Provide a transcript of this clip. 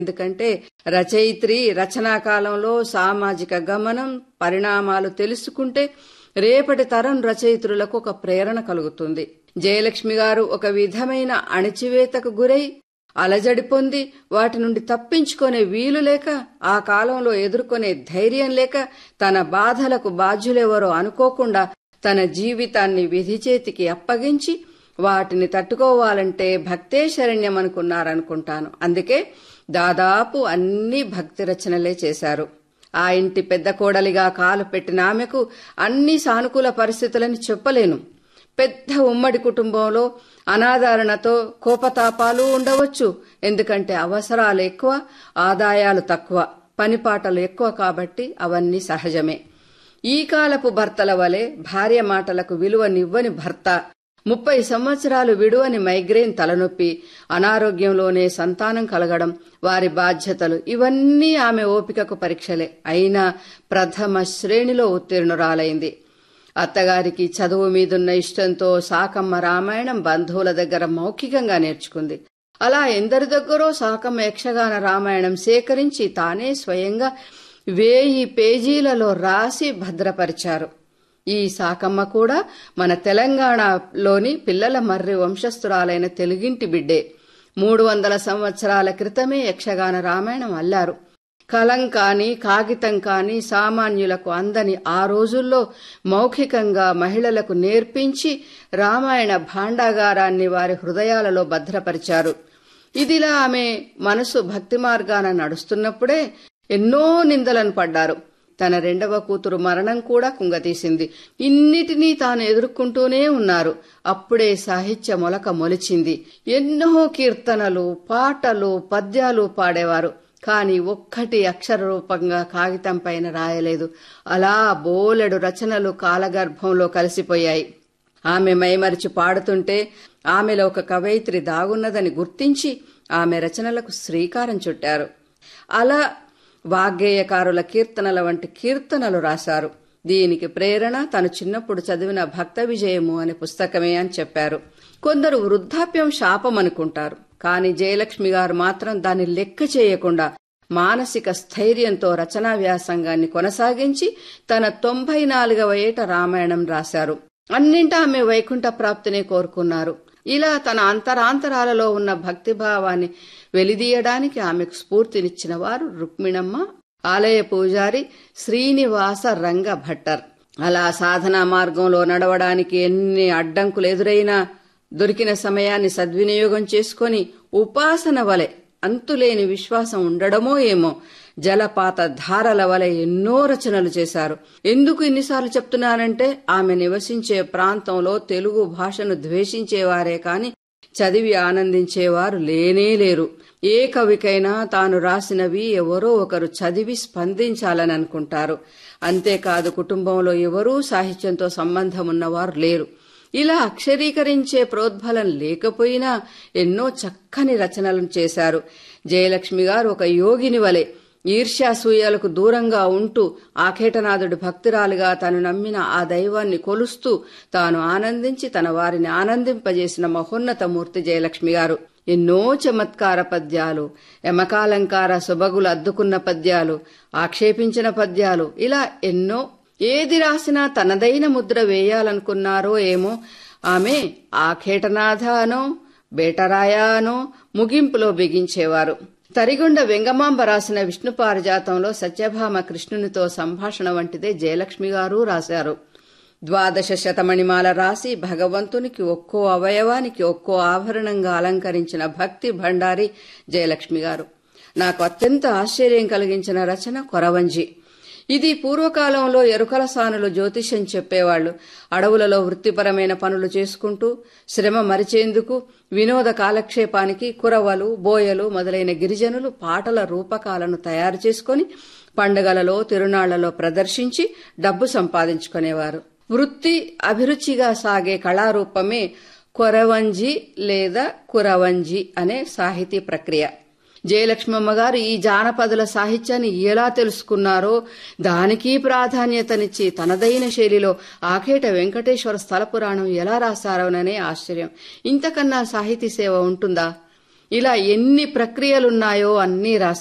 ఎందుకంటే రచయిత్రి రచనా కాలంలో సామాజిక గమనం పరిణామాలు తెలుసుకుంటే రేపటి తరం రచయిత్రులకు ఒక ప్రేరణ కలుగుతుంది జయలక్ష్మి గారు ఒక విధమైన అణచివేతకు గురై అలజడి పొంది వాటి నుండి తప్పించుకునే వీలు లేక ఆ కాలంలో ఎదుర్కొనే ధైర్యం లేక తన బాధలకు బాధ్యులెవరో అనుకోకుండా తన జీవితాన్ని విధి చేతికి అప్పగించి వాటిని తట్టుకోవాలంటే భక్తే శరణ్యం అనుకున్నారనుకుంటాను అందుకే దాదాపు అన్ని భక్తి రచనలే చేశారు ఆ ఇంటి పెద్ద కోడలిగా కాలు పెట్టిన ఆమెకు అన్ని సానుకూల పరిస్థితులని చెప్పలేను పెద్ద ఉమ్మడి కుటుంబంలో అనాదరణతో కోపతాపాలు ఉండవచ్చు ఎందుకంటే అవసరాలు ఎక్కువ ఆదాయాలు తక్కువ పనిపాటలు ఎక్కువ కాబట్టి అవన్నీ సహజమే ఈ కాలపు భర్తల వలె భార్య మాటలకు విలువనివ్వని భర్త ముప్పై సంవత్సరాలు విడువని మైగ్రేన్ తలనొప్పి అనారోగ్యంలోనే సంతానం కలగడం వారి బాధ్యతలు ఇవన్నీ ఆమె ఓపికకు పరీక్షలే అయినా ప్రథమ శ్రేణిలో ఉత్తీర్ణురాలైంది అత్తగారికి చదువు మీదున్న ఇష్టంతో సాకమ్మ రామాయణం బంధువుల దగ్గర మౌఖికంగా నేర్చుకుంది అలా ఎందరి దగ్గరో సాకమ్మ యక్షగాన రామాయణం సేకరించి తానే స్వయంగా వేయి పేజీలలో రాసి భద్రపరిచారు ఈ సాకమ్మ కూడా మన తెలంగాణలోని పిల్లల మర్రి వంశస్థురాలైన తెలుగింటి బిడ్డే మూడు వందల సంవత్సరాల క్రితమే యక్షగాన రామాయణం అల్లారు కలం కాని కాగితం కాని సామాన్యులకు అందని ఆ రోజుల్లో మౌఖికంగా మహిళలకు నేర్పించి రామాయణ భాండాగారాన్ని వారి హృదయాలలో భద్రపరిచారు ఇదిలా ఆమె మనసు భక్తి మార్గాన నడుస్తున్నప్పుడే ఎన్నో నిందలను పడ్డారు తన రెండవ కూతురు మరణం కూడా కుంగతీసింది ఇన్నిటినీ తాను ఎదుర్కొంటూనే ఉన్నారు అప్పుడే సాహిత్య మొలక మొలిచింది ఎన్నో కీర్తనలు పాటలు పద్యాలు పాడేవారు కాని ఒక్కటి అక్షర రూపంగా కాగితం పైన రాయలేదు అలా బోలెడు రచనలు కాలగర్భంలో కలిసిపోయాయి ఆమె మైమరిచి పాడుతుంటే ఆమెలో ఒక కవయిత్రి దాగున్నదని గుర్తించి ఆమె రచనలకు శ్రీకారం చుట్టారు అలా వాగ్గేయకారుల కీర్తనల వంటి కీర్తనలు రాశారు దీనికి ప్రేరణ తను చిన్నప్పుడు చదివిన భక్త విజయము అనే పుస్తకమే అని చెప్పారు కొందరు వృద్ధాప్యం శాపం అనుకుంటారు కాని జయలక్ష్మి గారు మాత్రం దాన్ని లెక్క చేయకుండా మానసిక స్థైర్యంతో రచనా వ్యాసంగాన్ని కొనసాగించి తన తొంభై నాలుగవ ఏట రామాయణం రాశారు అన్నింటా ఆమె వైకుంఠ ప్రాప్తినే కోరుకున్నారు ఇలా తన అంతరాంతరాలలో ఉన్న భక్తిభావాన్ని వెలిదీయడానికి ఆమెకు స్ఫూర్తినిచ్చిన వారు రుక్మిణమ్మ ఆలయ పూజారి శ్రీనివాస రంగ భట్టర్ అలా సాధనా మార్గంలో నడవడానికి ఎన్ని అడ్డంకులు ఎదురైనా దొరికిన సమయాన్ని సద్వినియోగం చేసుకుని ఉపాసన వలె అంతులేని విశ్వాసం ఉండడమో ఏమో జలపాత ధారల వలె ఎన్నో రచనలు చేశారు ఎందుకు ఇన్నిసార్లు చెప్తున్నానంటే ఆమె నివసించే ప్రాంతంలో తెలుగు భాషను ద్వేషించేవారే కాని చదివి ఆనందించేవారు లేనే లేరు ఏ కవికైనా తాను రాసినవి ఎవరో ఒకరు చదివి స్పందించాలని అనుకుంటారు అంతేకాదు కుటుంబంలో ఎవరూ సాహిత్యంతో సంబంధం ఉన్నవారు లేరు ఇలా అక్షరీకరించే ప్రోద్బలం లేకపోయినా ఎన్నో చక్కని రచనలను చేశారు జయలక్ష్మి గారు ఒక యోగిని వలె ఈర్ష్యాసూయాలకు దూరంగా ఉంటూ ఆఖేటనాథుడి భక్తురాలుగా తను నమ్మిన ఆ దైవాన్ని కొలుస్తూ తాను ఆనందించి తన వారిని ఆనందింపజేసిన మహోన్నత మూర్తి జయలక్ష్మి గారు ఎన్నో చమత్కార పద్యాలు యమకాలంకార సొబగులు అద్దుకున్న పద్యాలు ఆక్షేపించిన పద్యాలు ఇలా ఎన్నో ఏది రాసినా తనదైన ముద్ర వేయాలనుకున్నారో ఏమో ఆమె ఆఖేటనాథ అనో బేటరాయ అనో ముగింపులో బిగించేవారు తరిగొండ వెంగమాంబ రాసిన విష్ణు పారిజాతంలో సత్యభామ కృష్ణునితో సంభాషణ వంటిదే జయలక్ష్మి గారు రాశారు ద్వాదశ శతమణిమాల రాసి భగవంతునికి ఒక్కో అవయవానికి ఒక్కో ఆభరణంగా అలంకరించిన భక్తి భండారి జయలక్ష్మి గారు నాకు అత్యంత ఆశ్చర్యం కలిగించిన రచన కొరవంజి ఇది పూర్వకాలంలో ఎరుకల సానులు జ్యోతిష్యం చెప్పేవాళ్లు అడవులలో వృత్తిపరమైన పనులు చేసుకుంటూ శ్రమ మరిచేందుకు వినోద కాలక్షేపానికి కురవలు బోయలు మొదలైన గిరిజనులు పాటల రూపకాలను తయారు చేసుకుని పండుగలలో తిరునాళ్లలో ప్రదర్శించి డబ్బు సంపాదించుకునేవారు వృత్తి అభిరుచిగా సాగే కళారూపమే కొరవంజి లేదా కురవంజి అనే సాహితీ ప్రక్రియ జయలక్ష్మమ్మ గారు ఈ జానపదుల సాహిత్యాన్ని ఎలా తెలుసుకున్నారో దానికి ప్రాధాన్యతనిచ్చి తనదైన శైలిలో ఆకేట వెంకటేశ్వర స్థల పురాణం ఎలా రాశారోననే ఆశ్చర్యం ఇంతకన్నా సాహితీ సేవ ఉంటుందా ఇలా ఎన్ని ప్రక్రియలున్నాయో అన్నీ రాశారు